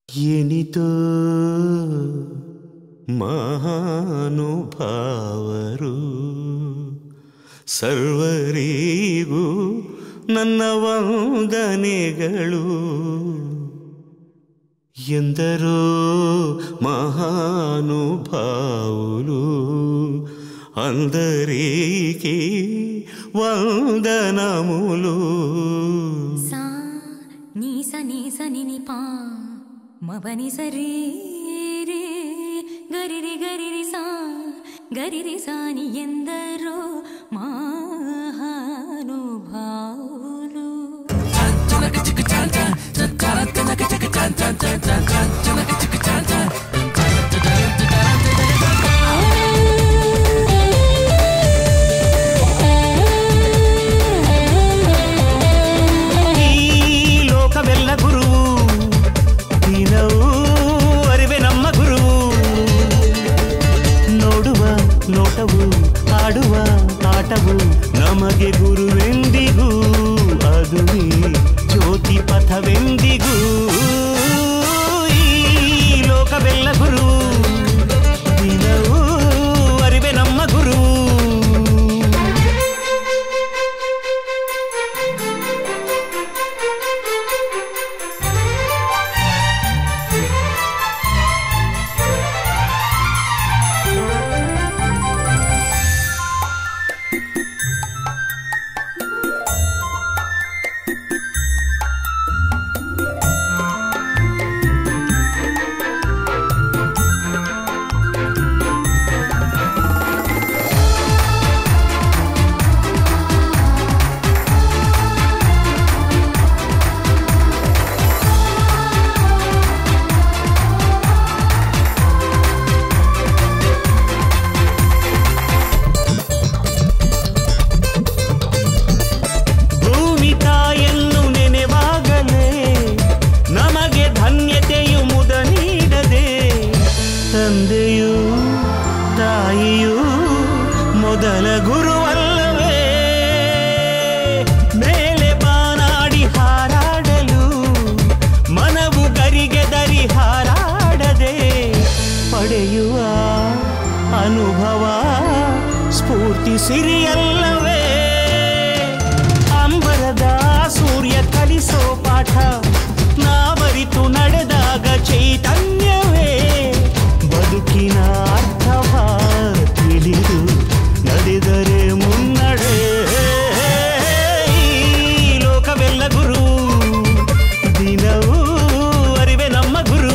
ಏನಿತೋ ಮಹಾನುಭಾವರು ಸರ್ವರಿಗೂ ನನ್ನ ವಂದನೆಗಳು ఎందరో మహానుభావులు అందరికీ వందనములు సా నీ స నీ స ని ని పా మబని సరి రే గరిరి గరిరి సా గరిరి సాని ఎందరో మహానుభావులు ಈ ಲೋಕವೆಲ್ಲ ಗುರುವು ದಿನವೂ ಅರಿವೆ ನಮ್ಮ ಗುರುವು ನೋಡುವ ನೋಟವು ಆಡುವ ಆಟವು ನಮಗೆ ಗುರುವೆಂದಿಗೂ ಅದುವೇ ಜ್ಯೋತಿ ಪಥವೆಂದಿಗೂ ಈ ಲೋಕವೆಲ್ಲ ಗುರು ದಿನವೂ ಅರಿವೆ ನಮ್ಮ ಗುರು ಭೂಮಿ ತಾಯನ್ನು ನೆನೆವಾಗಲೇ ನಮಗೆ ಧನ್ಯತೆಯು ಮುದ ನೀಡದೆ ತಂದೆಯು ತಾಯಿಯು ಮೊದಲ ಗುರುವಲ್ಲವೇ ಮೇಲೆ ಬಾನಾಡಿ ಹಾರಾಡಲು ಮನವು ಗರಿಗೆ ದರಿ ಹಾರಾಡದೆ ಪಡೆಯುವ ಅನುಭವ ಸ್ಫೂರ್ತಿ ಸಿರಿಯಲ್ಲವೇ ಅಂಬರದ ಸೂರ್ಯ ಕಲಿಸೋ ಪಾಠ ನಾವರಿತು ನಡೆದಾಗ ಚೈತನ್ಯವೇ ಬದುಕಿನ ಅರ್ಥವ ತಿಳಿದು ನಡೆದರೆ ಮುನ್ನಡೆ ಈ ಲೋಕವೆಲ್ಲ ಗುರು ದಿನವೂ ಅರಿವೆ ನಮ್ಮ ಗುರು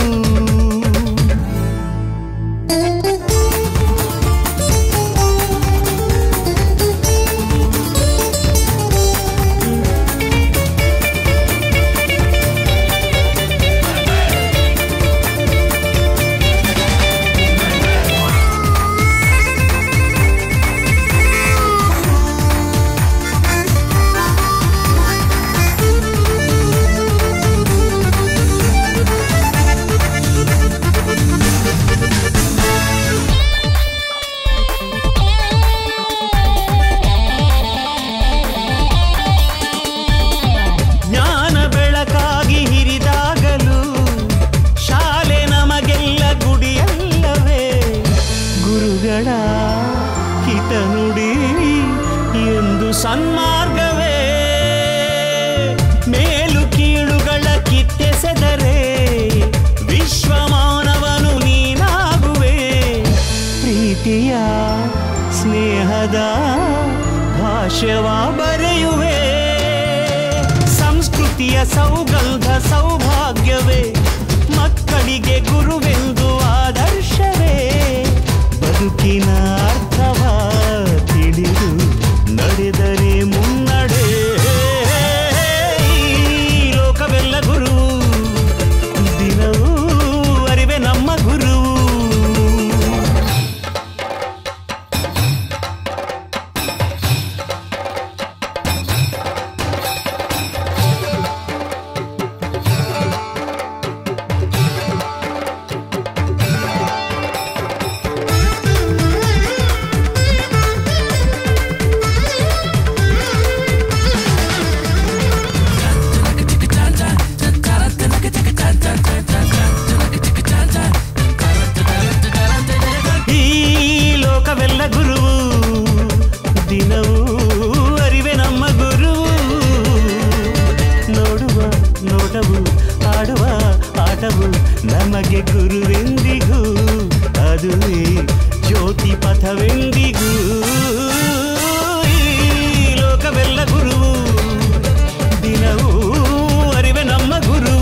ಜ್ಞಾನ ಬೆಳಕಾಗಿ ಹಿರಿದಾಗಲು ಶಾಲೆ ನಮಗೆಲ್ಲ ಗುಡಿಯಲ್ಲವೇ ಗುರುಗಳ ಹಿತನುಡಿ ಎಂದು ಸನ್ಮಾರ್ಗವೇ ಮೇಲು ಕೀಳುಗಳ ಕಿತ್ತೆಸೆದರೆ ವಿಶ್ವಮಾನವನು ನೀನಾಗುವೆ ಪ್ರೀತಿಯ ಸ್ನೇಹದ ಭಾಷ್ಯವ ಬರೆಯುವೆ ಸಂಸ್ಕೃತಿಯ ಸೌಗಂಧ ಸೌಭಾಗ್ಯವೇ ಮಕ್ಕಳಿಗೆ ಗುರುವೆಂದು ಆದರ್ಶವೇ ಬದುಕಿನ ಅರ್ಥವ ತಿಳಿದು ನಡೆದರೆ ಮುನ್ನಡೆ ಈ ಲೋಕವೆಲ್ಲ ಗುರು ದಿನವೂ ಅರಿವೆ ನಮ್ಮ ಗುರು Thank ನೋಟವು ಆಡುವ ಆಟವು ನಮಗೆ ಗುರುವೆಂದಿಗೂ ಅದುವೇ ಜ್ಯೋತಿ ಪಥವೆಂದಿಗೂ ಈ ಲೋಕವೆಲ್ಲ ಗುರುವು ದಿನವೂ ಅರಿವೆ ನಮ್ಮ ಗುರುವು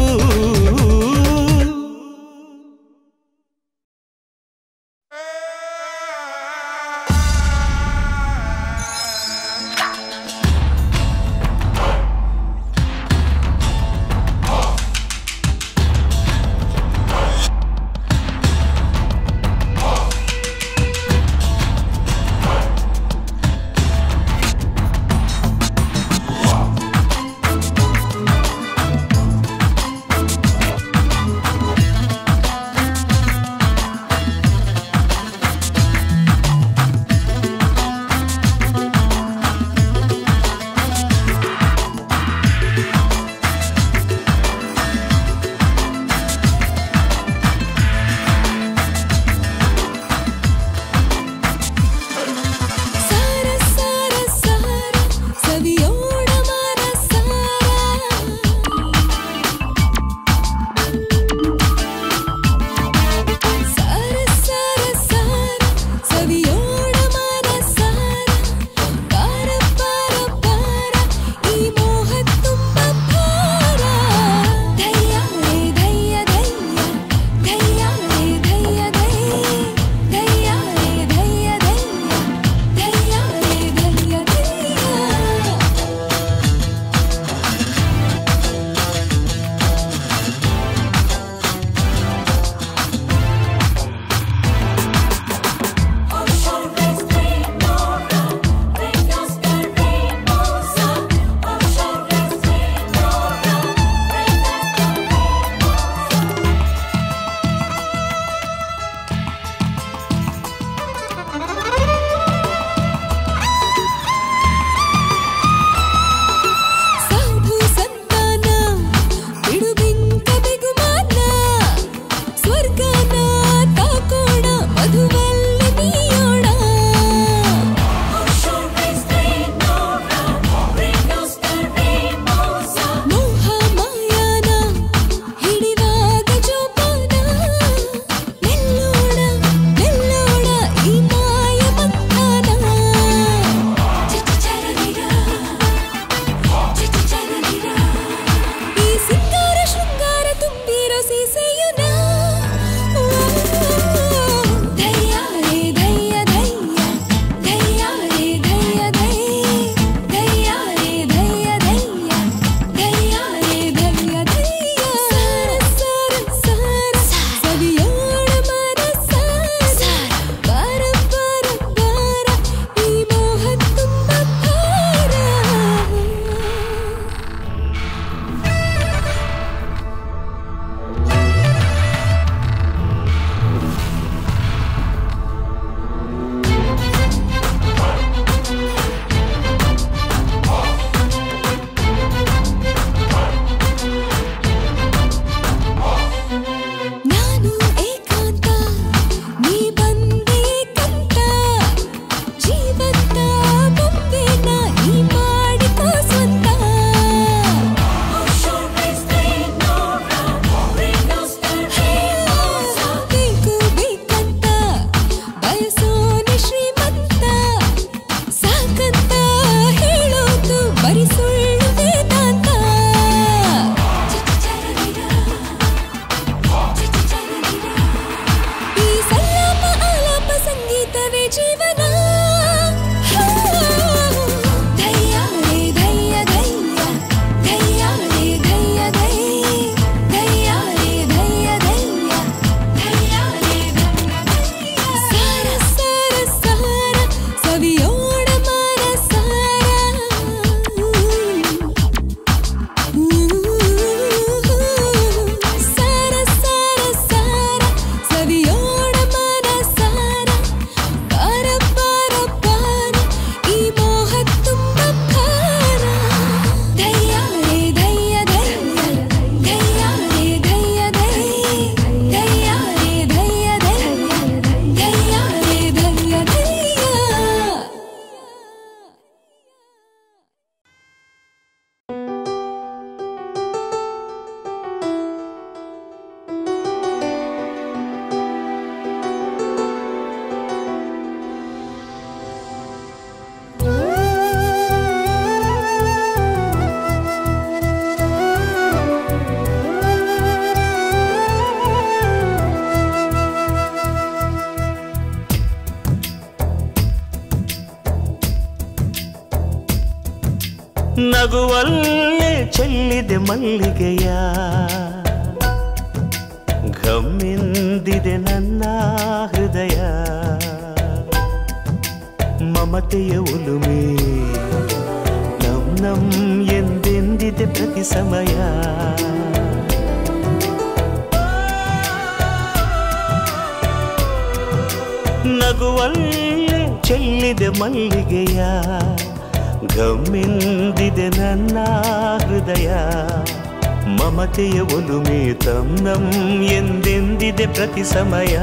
ನಗುವಲ್ಲೇ ಚೆಲ್ಲಿದೆ ಮಲ್ಲಿಗೆಯ ಘಮ್ಮೆಂದಿದೆ ನನ್ನ ಹೃದಯ ಮಮತೆಯ ಉಲುಮೆ ನಮ್ ನಮ್ ಎಂದೆಂದಿದೆ ಪ್ರತಿ ಸಮಯ ನಗುವಲ್ಲೇ ಚೆಲ್ಲಿದೆ ಮಲ್ಲಿಗೆಯ ಗಮ್ಮೆಂದಿದೆ ನನ್ನ ಹೃದಯ ಮಮತೆಯ ಒಲುಮೆ ತನ್ನಂ ಎಂದೆಂದಿದೆ ಪ್ರತಿ ಸಮಯ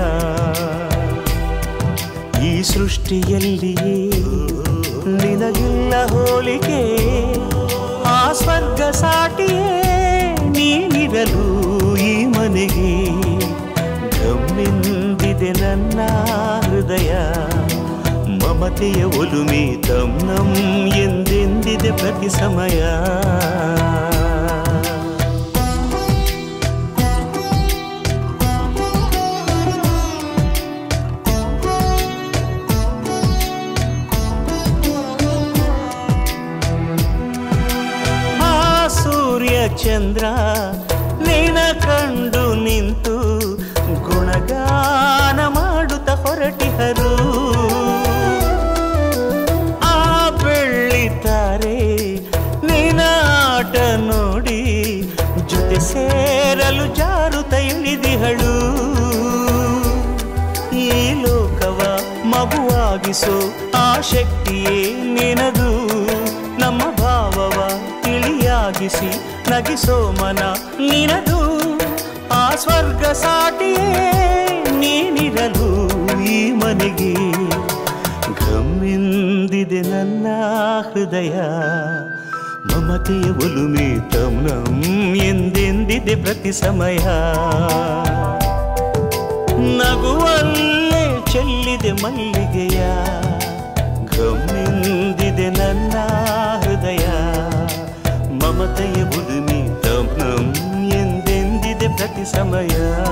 ಈ ಸೃಷ್ಟಿಯಲ್ಲಿಯೇ ನಿನಗಿಲ್ಲ ಹೋಲಿಕೆ ಆ ಸ್ವರ್ಗ ಸಾಟಿಯೇ ನೀನಿರಲು ಈ ಮನೆಗೆ ಗಮ್ಮೆಂದಿದೆ ನನ್ನ ಹೃದಯ ಮಮತೆಯ ಒಲುಮೆ ತನ್ನಂ ಎಂದೆಂದಿದೆ ಪ್ರತಿ ಸಮಯ ಆ ಸೂರ್ಯ ಚಂದ್ರ ನಿನ ಕಂಡು ನಿಂತು ಗುಣಗಾನ ಮಾಡುತ್ತ ಹೊರಟಿಹರು ಆ ಬೆಳ್ಳಿತಾರೆ ನಿನ ಆಟ ನೋಡಿ ಜೊತೆ ಸೇರಲು ಜಾರುತ್ತ ಇಳಿದಿಹಳು ಈ ಲೋಕವ ಮಗುವಾಗಿಸೋ ಆ ಶಕ್ತಿಯೇ ನಿನದು ನಮ್ಮ ಭಾವವ ತಿಳಿಯಾಗಿಸಿ ನಗಿಸೋ ಮನ ನಿನದು ಆ ಸ್ವರ್ಗ ಸಾಟಿಯೇ ನೀನಿರಲು ಈ ಮನೆಗೆ ಗಮ್ಮೆಂದಿದೆ ನನ್ನ ಹೃದಯ ಮಮತೆಯ ಒಲುಮೆ ತಮ್ನಂ ಎಂದೆಂದಿದೆ ಪ್ರತಿ ಸಮಯ ನಗುವಲ್ಲೇ ಚೆಲ್ಲಿದೆ ಮಲ್ಲಿಗೆಯ ಗಮ್ಮೆಂದಿದೆ ನನ್ನ ಹೃದಯ ಮಮತೆಯ ಉದುಮಿ ತಮ್ನಂ ಎಂದೆಂದಿದೆ ಪ್ರತಿ ಸಮಯ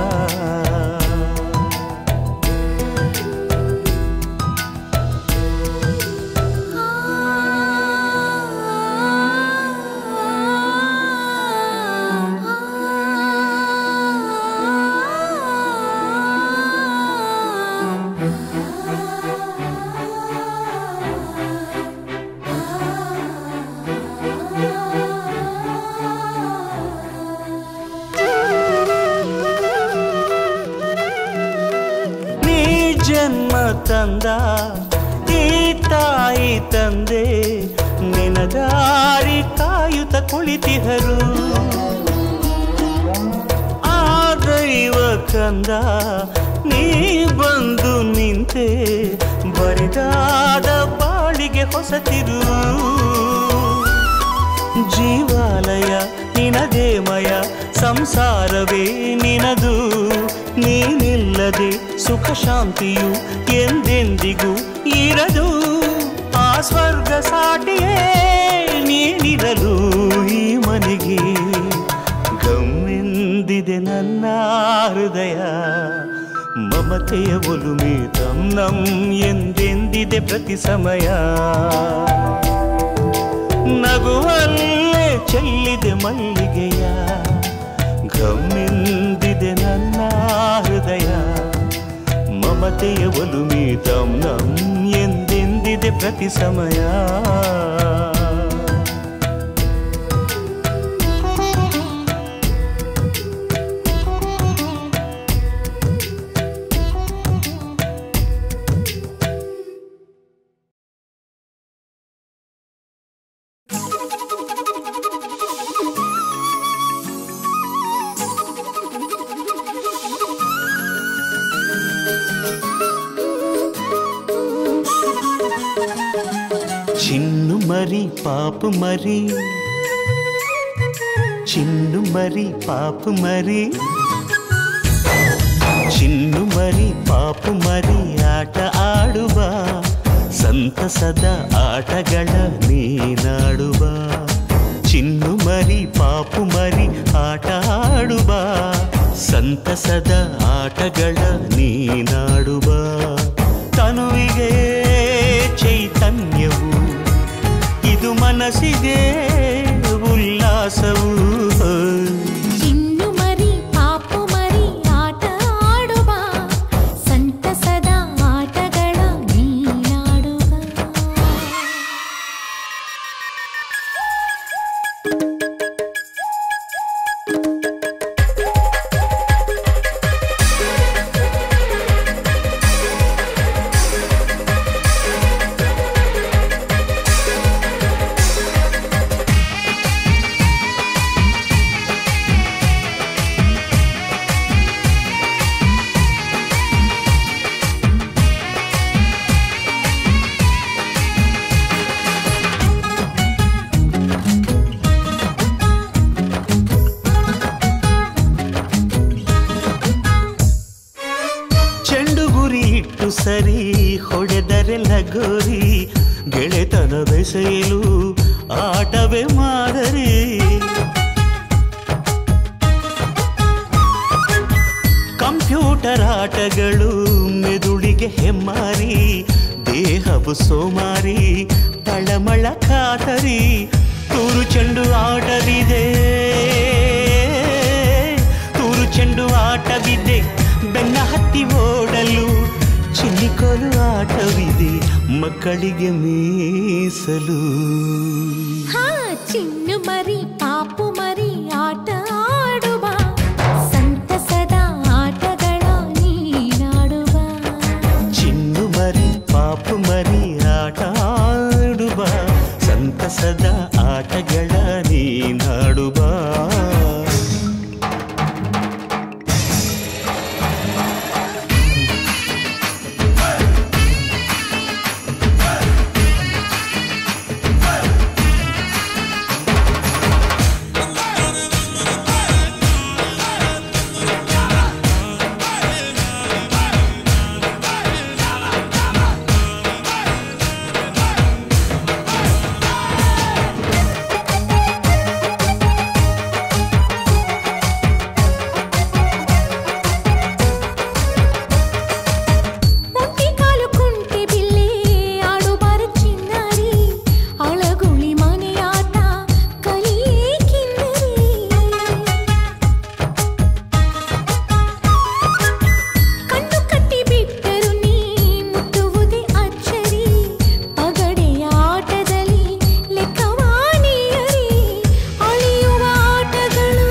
ನೀ ಜನ್ಮ ತಂದ ಈ ತಾಯಿ ತಂದೆ ನಿನಗಾರಿ ಕಾಯುತ್ತ ಕುಳಿತಿಹರು ಆ ದೈವ ಕಂದ ನೀ ಬಂದು ನಿಂತೆ ಬರಿದಾದ ಬಾಳಿಗೆ ಹೊಸತಿರು ಜೀವಾಲಯ ನಿನದೇ ಮಯ ಸಂಸಾರವೇ ನಿನದು ನೀನಿಲ್ಲದೆ ಸುಖ ಶಾಂತಿಯು ಎಂದೆಂದಿಗೂ ಇರದು ಆ ಸ್ವರ್ಗ ಸಾಟಿಯೇ ನೀನಿರಲು ಈ ಮನೆಗೆ ಗಮ್ಮೆಂದಿದೆ ನನ್ನ ಹೃದಯ ಮಮತೆಯ ಒಲುಮೆ ತನ್ನಂ ಎಂದೆಂದಿದೆ ಪ್ರತಿ ಸಮಯ ನಗುವಲ್ಲೇ ಚೆಲ್ಲಿದೆ ಮಲ್ಲಿಗೆಯ ಗಮ್ಮೆಂದಿದೆ ನನ್ನ ಹೃದಯ ಮಮತೆಯ ಒಲುಮೆ ತಮ್ನಂ ಎಂದೆಂದಿದೆ ಪ್ರತಿ ಸಮಯ చిన్ను మరి పాపు మరి చిన్ను మరి పాపు మరి ಚಿನ್ನು ಮರಿ ಪಾಪು ಮರಿ ಆಟ ಆಡುವ ಸಂತಸದ ಆಟಗಳ ನೀನಾಡುವ ಚಿನ್ನು ಮರಿ ಪಾಪು ಮರಿ ಆಟ ಆಡುವ ಸಂತಸದ ಆಟಗಳ ನೀನಾಡುವ ತನುವಿಗೆ ಚೈತನ್ಯವು ಇದು ಮನಸ್ಸಿಗೆ ಉಲ್ಲಾಸವು ಚಿನ್ನು ಮರಿ ಪಾಪು ಮರಿ ಆಟ ಆಡುವ ಸಂತಸದ ಆಟಗಳ ನೀನಾಡುವ ಚೆಂಡು ಗುರಿ ಇಟ್ಟು ಸರಿ ಹೊಡೆದರೆ ಲಗೋರಿ ಗೆಳೆತನ ಬೆಸೆಯಲು ಆಟವೇ ಮಾದರಿ ಕಂಪ್ಯೂಟರ್ ಆಟಗಳು ಮೆದುಳಿಗೆ ಹೆಮ್ಮಾರಿ ದೇಹವು ಸೋಮಾರಿ ತಳಮಳ ಖಾತರಿ ತೂರು ಚೆಂಡು ಆಟವಿದೆ ತೂರು ಚೆಂಡು ಆಟವಿದೆ ಬೆನ್ನ ಹತ್ತಿ ಓಡಲು ಚಿನ್ನಿಕೋಲು ಆಟವಿದೆ ಮಕ್ಕಳಿಗೆ ಮೀಸಲು ಹಾ ಚಿನ್ನು ಮರಿ ಪಾಪು ಮರಿ ಆಟ ಆಡುವ ಸಂತಸದ ಆಟಗಳ ನೀನಾಡುವ ಚಿನ್ನು ಮರಿ ಪಾಪು ಮರಿ ಆಟ ಆಡುವ ಸಂತಸದ ಆಟಗಳ ನೀನಾಡುವ ಒಂಟಿ ಕಾಲು ಕುಂಟೆ ಬಿಲ್ಲೆ ಆಡುಬಾರ ಚಿನ್ನಾರಿ ಅಳಗುಳಿ ಮನೆಯಾಟ ಕಲಿಯೇ ಕಿನ್ನರಿ ಕಣ್ಣು ಕಟ್ಟಿ ಬಿಟ್ಟರು ನೀ ಮುಟ್ಟುವುದೇ ಅಚ್ಚರಿ ಪಗಡೆಯ ಆಟದಲ್ಲಿ ಲೆಕ್ಕವಾಣಿಯರಿ ಅಳಿಯುವ ಆಟಗಳು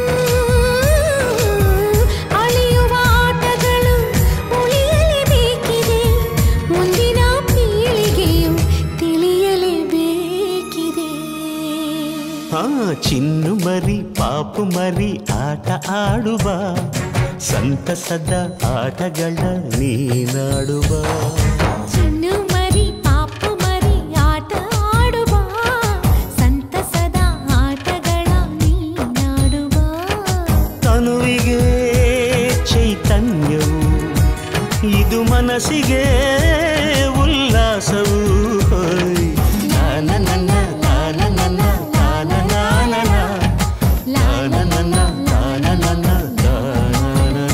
ಅಳಿಯುವ ಆಟಗಳು ಉಳಿಯಲೇಬೇಕಿದೆ ಮುಂದಿನ ಪೀಳಿಗೆಯು ತಿಳಿಯಲೇಬೇಕಿದೆ ಆ ಚಿನ್ನು ಮರಿ ಪಾಪು ಮರಿ ಆಟ ಆಡುವ ಸಂತಸದ ಆಟಗಳ ನೀನಾಡುವ ಚಿನ್ನು ಮರಿ ಪಾಪು ಮರಿ ಆಟ ಆಡುವ ಸಂತಸದ ಆಟಗಳ ನೀನಾಡುವ ತನುವಿಗೆ ಚೈತನ್ಯವು ಇದು ಮನಸ್ಸಿಗೆ ಉಲ್ಲಾಸವು ಹೋಯ್. ಲಾಲ ನನ್ನ, ಲಾಲ ನನ್ನ, ಲಾಲ ಲಾಲನ. ಲಾಲ ನನ್ನ, ಲಾಲ ನನ್ನ, ಲಾಲನ.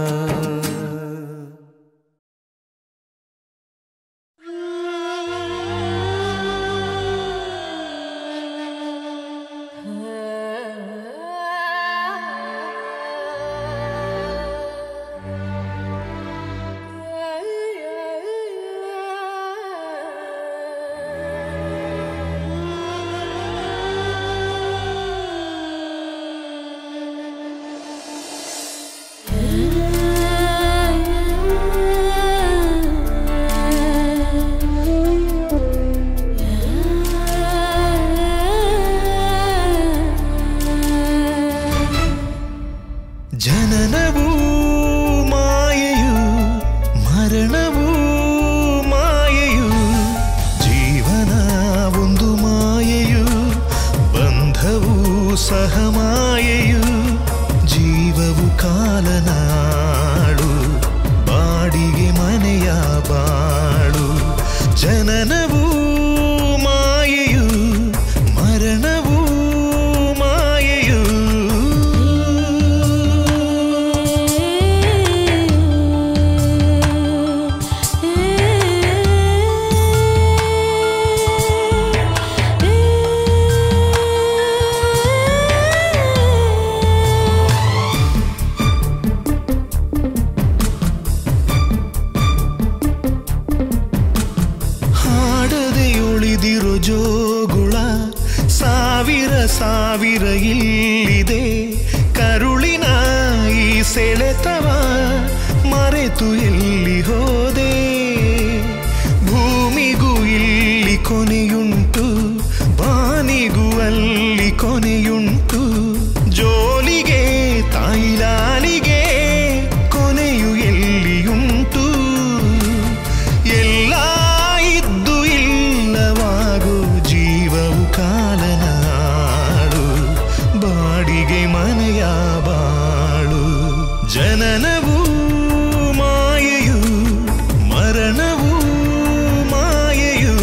ಜನನವೂ ಮಾಯೆಯು ಮರಣವೂ ಮಾಯೆಯು ಜೀವನ ಒಂದು ಮಾಯೆಯು ಬಂಧವೂ ಸಹ ಮಾಯೆಯು ಜೀವವು ಕಾಲನಾಡು ಬಾಡಿಗೆ ಮನೆಯ ಬಾಳು ಜನನವೂ ಮಾಯೆಯು ಮರಣವೂ ಮಾಯೆಯು ಸೆಳೆತವ ಮರೆತು ಎಲ್ಲಿ ಹೋದೆ ಭೂಮಿಗೂ ಇಲ್ಲಿ ಕೊನೆಯುಂಟು ಬಾನಿಗೂ ಅಲ್ಲಿ ಕೊನೆಯುಂಟು ಜೋಲಿಗೆ ತಾಯಿಲಾಲಿಗೆ ಕೊನೆಯು ಎಲ್ಲಿಯುಂಟು ಎಲ್ಲ ಇದ್ದು ಇಲ್ಲವಾಗೋ ಜೀವವು ಕಾಲನಾಡು ಬಾಡಿಗೆ ಮನೆಯ ಬಾಳು ಜನನವು ಮಾಯೆಯು ಮರಣವು ಮಾಯೆಯು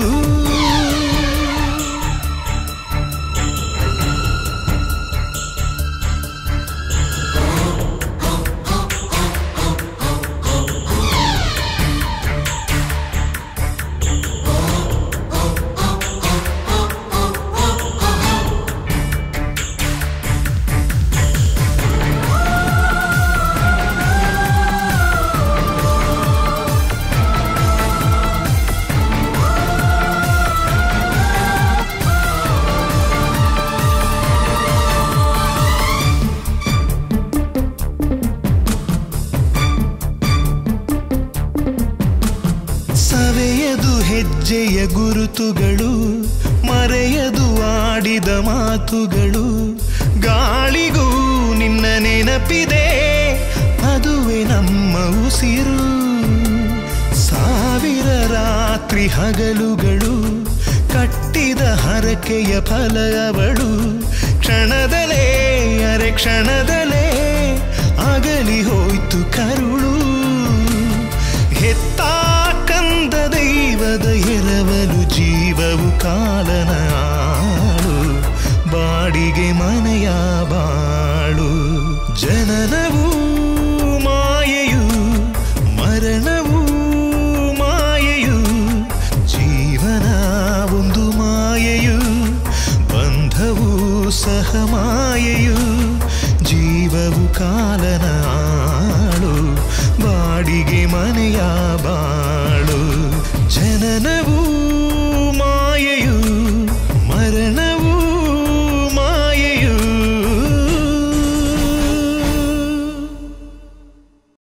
ಸವೆಯದು ಹೆಜ್ಜೆಯ ಗುರುತುಗಳು ಮರೆಯದು ಆಡಿದ ಮಾತುಗಳು ಗಾಳಿಗೂ ನಿನ್ನ ನೆನಪಿದೆ ಅದುವೆ ನಮ್ಮ ಉಸಿರು ಸಾವಿರ ರಾತ್ರಿ ಹಗಲುಗಳು ಕಟ್ಟಿದ ಹರಕೆಯ ಫಲ ಅವಳು ಕ್ಷಣದಲೇ ಅರೆ ಕ್ಷಣದಲೇ ಅಗಲಿ ಹೋಯ್ತು ಕರುಳು ಹೆತ್ತ ಕಂದ ದೈವದ ಎರವಲು ಜೀವವು ಕಾಲನ ಆಳು ಬಾಡಿಗೆ ಮನೆಯ ಬಾಳು ಜನನವು ಮಾಯೆಯು ಮರಣವು ಮಾಯೆಯು ಜೀವನ ಒಂದು ಮಾಯೆಯು ಬಂಧವು ಸಹ ಮಾಯೆಯು ಜೀವವು ಕಾಲನ ಆಳು ಬಾಡಿಗೆ ಮನೆಯ